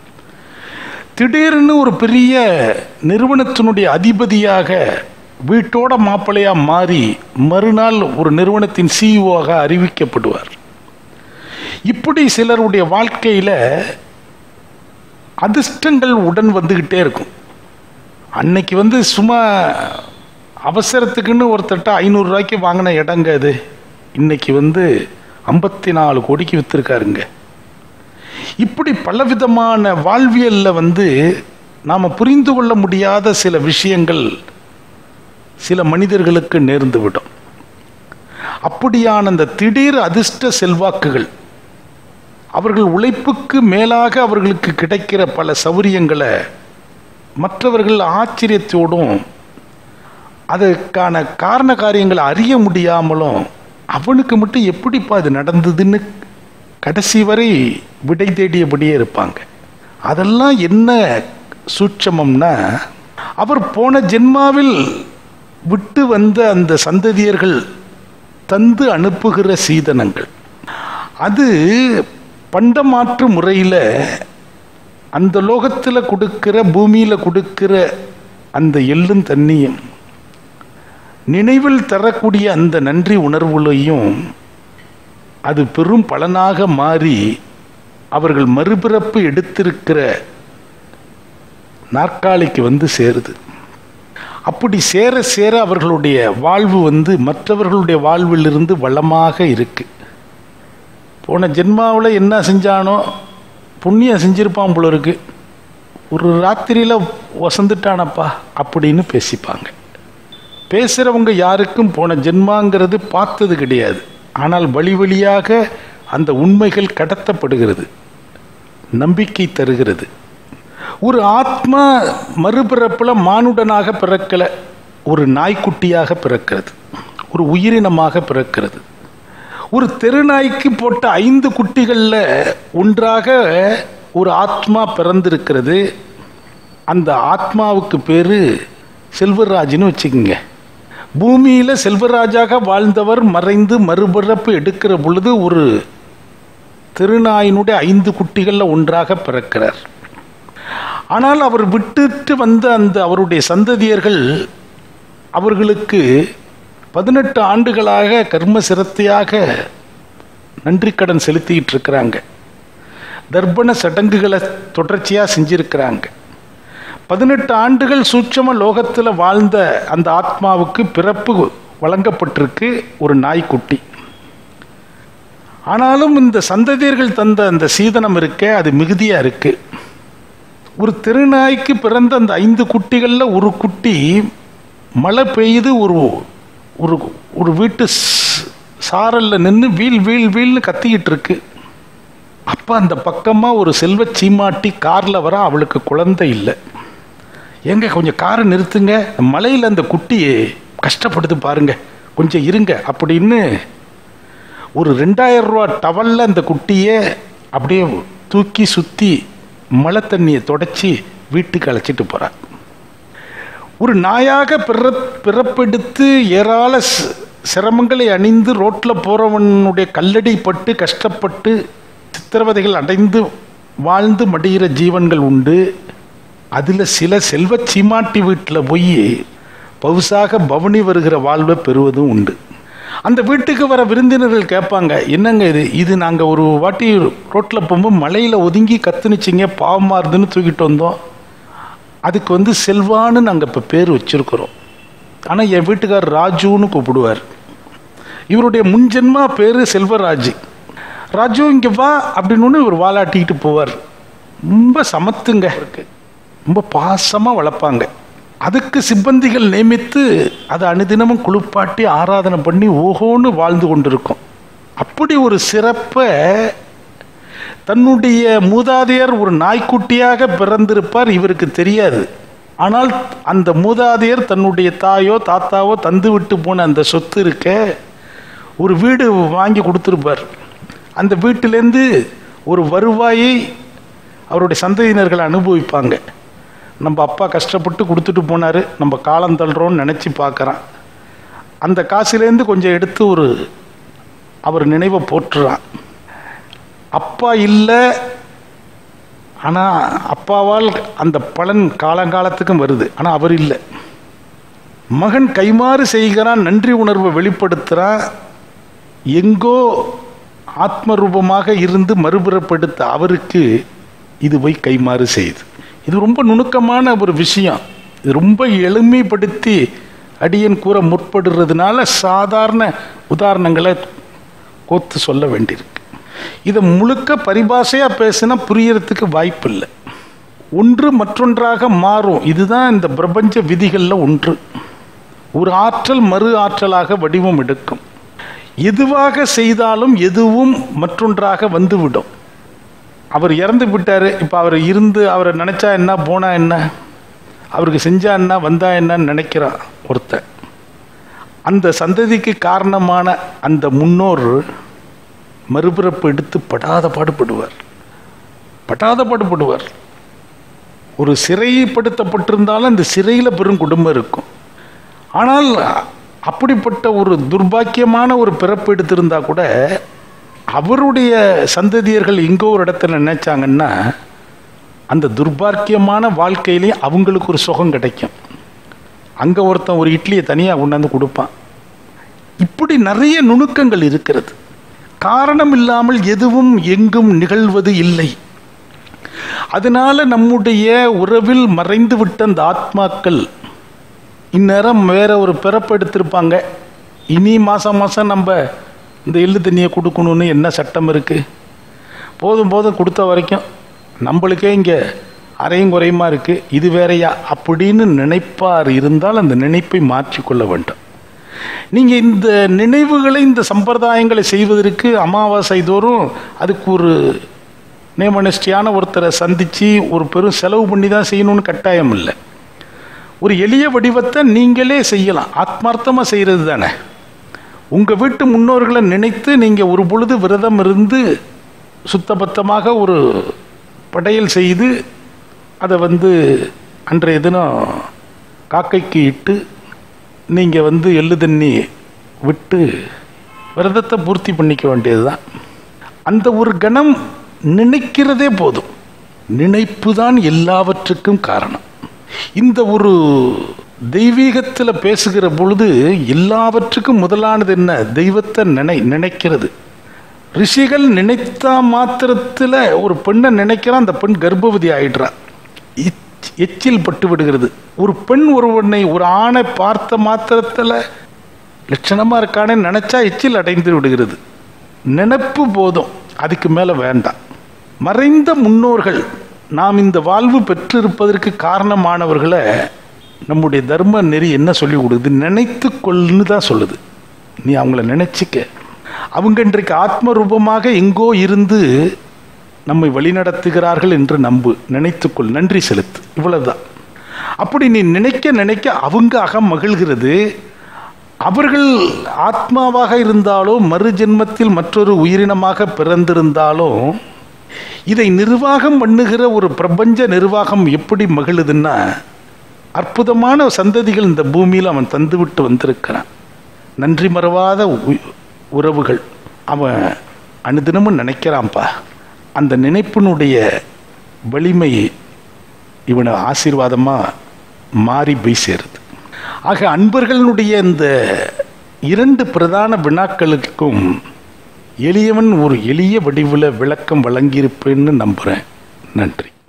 S1: திடீர்னு ஒரு பெரிய நிறுவனத்தினுடைய அதிபதியாக வீட்டோட மாப்பிள்ளையாக மாறி மறுநாள் ஒரு நிறுவனத்தின் சிஇஓவாக அறிவிக்கப்படுவார் இப்படி சிலருடைய வாழ்க்கையில் அதிர்ஷ்டங்கள் உடன் வந்துக்கிட்டே இருக்கும் அன்னைக்கு வந்து சும்மா அவசரத்துக்குன்னு ஒருத்தட்ட ஐநூறுரூவாய்க்கு வாங்கின இடங்க அது இன்னைக்கு வந்து ஐம்பத்தி நாலு கோடிக்கு விற்றுருக்காருங்க இப்படி பலவிதமான வாழ்வியலில் வந்து நாம் புரிந்து கொள்ள முடியாத சில விஷயங்கள் சில மனிதர்களுக்கு நேர்ந்து விடும் அப்படியான அந்த திடீர் அதிர்ஷ்ட செல்வாக்குகள் அவர்கள் உழைப்புக்கு மேலாக அவர்களுக்கு கிடைக்கிற பல சௌரியங்களை மற்றவர்கள் ஆச்சரியத்தோடும் அதுக்கான காரண காரியங்களை அறிய முடியாமலும் அவனுக்கு மட்டும் எப்படிப்பா இது நடந்ததுன்னு கடைசி வரை விடை தேடியபடியே இருப்பாங்க அதெல்லாம் என்ன சூட்சமம்னா அவர் போன ஜென்மாவில் விட்டு வந்த அந்த சந்ததியர்கள் தந்து அனுப்புகிற சீதனங்கள் அது பண்டமாற்று முறையில் அந்த லோகத்தில் கொடுக்கிற பூமியில் கொடுக்கிற அந்த எள்ளும் தண்ணியும் நினைவில் தரக்கூடிய அந்த நன்றி உணர்வுலையும் அது பெரும் பலனாக மாறி அவர்கள் மறுபிறப்பு எடுத்திருக்கிற நாற்காலிக்கு வந்து சேருது அப்படி சேர சேர அவர்களுடைய வாழ்வு வந்து மற்றவர்களுடைய வாழ்விலிருந்து வளமாக இருக்கு போன ஜென்மாவில் என்ன செஞ்சானோ புண்ணியம் செஞ்சிருப்பான் போல இருக்கு ஒரு ராத்திரியில் வசந்துட்டானப்பா அப்படின்னு பேசிப்பாங்க பேசுகிறவங்க யாருக்கும் போன ஜென்மாங்கிறது பார்த்தது கிடையாது ஆனால் வழி வழியாக அந்த உண்மைகள் கடத்தப்படுகிறது நம்பிக்கை தருகிறது ஒரு ஆத்மா மறுபிறப்பில் மானுடனாக பிறக்கல ஒரு நாய்க்குட்டியாக பிறக்கிறது ஒரு உயிரினமாக பிறக்கிறது ஒரு தெருநாய்க்கு போட்ட ஐந்து குட்டிகளில் ஒன்றாக ஒரு ஆத்மா பிறந்திருக்கிறது அந்த ஆத்மாவுக்கு பேர் செல்வராஜ்னு வச்சுக்கோங்க பூமியில் செல்வராஜாக வாழ்ந்தவர் மறைந்து மறுபிறப்பு எடுக்கிற பொழுது ஒரு திருநாயினுடைய ஐந்து குட்டிகளில் ஒன்றாக பிறக்கிறார் ஆனால் அவர் விட்டுட்டு வந்த அந்த அவருடைய சந்ததியர்கள் அவர்களுக்கு பதினெட்டு ஆண்டுகளாக கர்ம சிரத்தையாக நன்றி கடன் செலுத்திக்கிட்டு இருக்கிறாங்க தர்ப்பண சடங்குகளை தொடர்ச்சியாக செஞ்சிருக்கிறாங்க பதினெட்டு ஆண்டுகள் சூட்சம லோகத்தில் வாழ்ந்த அந்த ஆத்மாவுக்கு பிறப்பு வழங்கப்பட்டிருக்கு ஒரு நாய்க்குட்டி ஆனாலும் இந்த சந்ததியர்கள் தந்த அந்த சீதனம் இருக்க அது மிகுதியாக இருக்கு ஒரு திருநாய்க்கு பிறந்த அந்த ஐந்து குட்டிகளில் ஒரு குட்டி மழை பெய்யுது ஒரு ஒரு ஒரு வீட்டு சாரலில் நின்று வீல் வீல் வீல்னு கத்திக்கிட்டு இருக்கு அப்போ அந்த பக்கமாக ஒரு செல்வ சீமாட்டி காரில் வர அவளுக்கு குழந்தை இல்லை எங்க கொஞ்சம் காரை நிறுத்துங்க மலையில் அந்த குட்டியை கஷ்டப்படுது பாருங்க கொஞ்சம் இருங்க அப்படின்னு ஒரு ரெண்டாயிரம் ரூபா டவலில் அந்த குட்டியை அப்படியே தூக்கி சுற்றி மழை தண்ணியை தொடச்சி வீட்டுக்கு அழைச்சிட்டு போகிறார் ஒரு நாயாக பிற பிறப்பெடுத்து ஏராள சிரமங்களை அணிந்து ரோட்டில் போகிறவனுடைய கல்லடி பட்டு கஷ்டப்பட்டு சித்திரவதைகள் அடைந்து வாழ்ந்து மடிகிற ஜீவன்கள் உண்டு அதில் சில செல்வ சீமாட்டி வீட்டில் போய் பவுசாக பவனி வருகிற வாழ்வை பெறுவதும் உண்டு அந்த வீட்டுக்கு வர விருந்தினர்கள் கேட்பாங்க என்னங்க இது இது நாங்கள் ஒரு வாட்டி ரோட்டில் போகும்போது மலையில் ஒதுங்கி கத்துனுச்சிங்க பாவமாக இருந்துன்னு தூக்கிட்டு வந்தோம் அதுக்கு வந்து செல்வான்னு நாங்கள் இப்போ பேர் வச்சுருக்குறோம் ஆனால் என் வீட்டுக்கார் ராஜுன்னு கூப்பிடுவார் இவருடைய முன்ஜென்மா பேர் செல்வராஜ் ராஜு இங்கே வா அப்படின்னு இவர் வாலாட்டிக்கிட்டு போவார் ரொம்ப சமத்துங்க இருக்கு ரொம்ப பாசமாக வளர்ப்பாங்க அதுக்கு சிப்பந்திகள் நியமித்து அதை அனுதினமும் குளிப்பாட்டி ஆராதனை பண்ணி ஓஹோன்னு வாழ்ந்து கொண்டிருக்கும் அப்படி ஒரு சிறப்பை தன்னுடைய மூதாதையர் ஒரு நாய்க்குட்டியாக பிறந்திருப்பார் இவருக்கு தெரியாது ஆனால் அந்த மூதாதையர் தன்னுடைய தாயோ தாத்தாவோ தந்து விட்டு போன அந்த சொத்து இருக்க ஒரு வீடு வாங்கி கொடுத்துருப்பார் அந்த வீட்டிலேருந்து ஒரு வருவாயை அவருடைய சந்ததியினர்கள் அனுபவிப்பாங்க நம்ம அப்பா கஷ்டப்பட்டு கொடுத்துட்டு போனார் நம்ம காலம் தள்ளுறோன்னு நினச்சி பார்க்குறான் அந்த காசுலேருந்து கொஞ்சம் எடுத்து ஒரு அவர் நினைவை போட்டுறான் அப்பா இல்லை ஆனால் அப்பாவால் அந்த பலன் காலங்காலத்துக்கும் வருது ஆனால் அவர் இல்லை மகன் கைமாறு செய்கிறான் நன்றி உணர்வை வெளிப்படுத்துகிறான் எங்கோ ஆத்ம ரூபமாக இருந்து மறுபிறப்படுத்த அவருக்கு இது போய் கைமாறு செய்யுது இது ரொம்ப நுணுக்கமான ஒரு விஷயம் இது ரொம்ப எளிமைப்படுத்தி அடியன் கூற முற்படுறதுனால சாதாரண உதாரணங்களை கோத்து சொல்ல வேண்டியிருக்கு இதை முழுக்க பரிபாஷையாக பேசினா புரியறதுக்கு வாய்ப்பு இல்லை ஒன்று மற்றொன்றாக மாறும் இதுதான் இந்த பிரபஞ்ச விதிகளில் ஒன்று ஒரு ஆற்றல் மறு ஆற்றலாக வடிவம் எடுக்கும் எதுவாக செய்தாலும் எதுவும் மற்றொன்றாக வந்துவிடும் அவர் இறந்து விட்டார் இப்போ அவர் இருந்து அவரை நினச்சா என்ன போனால் என்ன அவருக்கு செஞ்சா என்ன வந்தா என்னன்னு நினைக்கிறான் ஒருத்தன் அந்த சந்ததிக்கு காரணமான அந்த முன்னோர் மறுபிறப்பு எடுத்து படாத பாடுபடுவார் படாத பாடுபடுவார் ஒரு சிறைப்படுத்தப்பட்டிருந்தாலும் அந்த சிறையில் பெரும் குடும்பம் இருக்கும் ஆனால் அப்படிப்பட்ட ஒரு துர்பாக்கியமான ஒரு பிறப்பு எடுத்திருந்தா கூட அவருடைய சந்ததியர்கள் எங்கோ ஒரு இடத்துல நினைச்சாங்கன்னா அந்த துர்பாக்கியமான வாழ்க்கையிலையும் அவங்களுக்கு ஒரு சுகம் கிடைக்கும் அங்கே ஒருத்தன் ஒரு இட்லியை தனியாக கொண்டாந்து கொடுப்பான் இப்படி நிறைய நுணுக்கங்கள் இருக்கிறது காரணம் இல்லாமல் எதுவும் எங்கும் நிகழ்வது இல்லை அதனால நம்முடைய உறவில் மறைந்து விட்ட அந்த ஆத்மாக்கள் இந்நேரம் வேற ஒரு பிறப்பு எடுத்திருப்பாங்க இனி மாதம் மாதம் நம்ம இந்த எள்ளு தண்ணியை கொடுக்கணும்னு என்ன சட்டம் இருக்குது போதும் போதும் கொடுத்த வரைக்கும் நம்மளுக்கே இங்கே அரையும் குறையுமா இருக்குது இது வேறையா அப்படின்னு நினைப்பார் இருந்தால் அந்த நினைப்பை மாற்றிக்கொள்ள வேண்டும் நீங்கள் இந்த நினைவுகளை இந்த சம்பிரதாயங்களை செய்வதற்கு அமாவாசை தோறும் அதுக்கு ஒரு நேமனிஷ்டியான ஒருத்தரை சந்தித்து ஒரு பெரும் செலவு பண்ணி தான் செய்யணும்னு கட்டாயம் இல்லை ஒரு எளிய வடிவத்தை நீங்களே செய்யலாம் ஆத்மார்த்தமாக செய்கிறது தானே உங்கள் வீட்டு முன்னோர்களை நினைத்து நீங்கள் ஒரு பொழுது விரதம் இருந்து சுத்தபத்தமாக ஒரு படையல் செய்து அதை வந்து அன்றைய தினம் காக்கைக்கு இட்டு நீங்கள் வந்து எள்ளு தண்ணி விட்டு விரதத்தை பூர்த்தி பண்ணிக்க வேண்டியது தான் அந்த ஒரு கணம் நினைக்கிறதே போதும் நினைப்பு தான் எல்லாவற்றுக்கும் காரணம் இந்த ஒரு தெய்வீகத்தில் பேசுகிற பொழுது எல்லாவற்றுக்கும் முதலானது என்ன தெய்வத்தை நினை நினைக்கிறது ரிஷிகள் நினைத்தா மாத்திரத்தில் ஒரு பெண்ணை நினைக்கிறான் அந்த பெண் கர்ப்பவதி ஆயிடுறா எச்- எச்சில் பட்டு விடுகிறது ஒரு பெண் ஒருவனை ஒரு ஆணை பார்த்த மாத்திரத்தில் லட்சணமாக இருக்கானே நினைச்சா எச்சில் அடைந்து விடுகிறது நினைப்பு போதும் அதுக்கு மேலே வேண்டாம் மறைந்த முன்னோர்கள் நாம் இந்த வாழ்வு பெற்றிருப்பதற்கு காரணமானவர்களை நம்முடைய தர்ம நெறி என்ன சொல்லி கொடுக்குது நினைத்து கொள்னு தான் சொல்லுது நீ அவங்கள நினைச்சிக்க அவங்க இன்றைக்கு ஆத்ம ரூபமாக எங்கோ இருந்து நம்மை வழிநடத்துகிறார்கள் என்று நம்பு நினைத்துக்கொள் நன்றி செலுத்து இவ்வளவுதான் அப்படி நீ நினைக்க நினைக்க அவங்க அகம் மகிழ்கிறது அவர்கள் ஆத்மாவாக இருந்தாலோ மறு ஜென்மத்தில் மற்றொரு உயிரினமாக பிறந்திருந்தாலோ இதை நிர்வாகம் பண்ணுகிற ஒரு பிரபஞ்ச நிர்வாகம் எப்படி மகிழுதுன்னா அற்புதமான சந்ததிகள் இந்த பூமியில் அவன் தந்துவிட்டு வந்திருக்கிறான் நன்றி மறவாத உ- உறவுகள் அவன் அனுதினமும் நினைக்கிறான்ப்பா அந்த நினைப்பினுடைய வலிமை இவனை ஆசீர்வாதமாக மாறி போய் சேருது ஆக அன்பர்களுடைய இந்த இரண்டு பிரதான வினாக்களுக்கும் எளியவன் ஒரு எளிய வடிவில் விளக்கம் வழங்கியிருப்பேன்னு நம்புகிறேன் நன்றி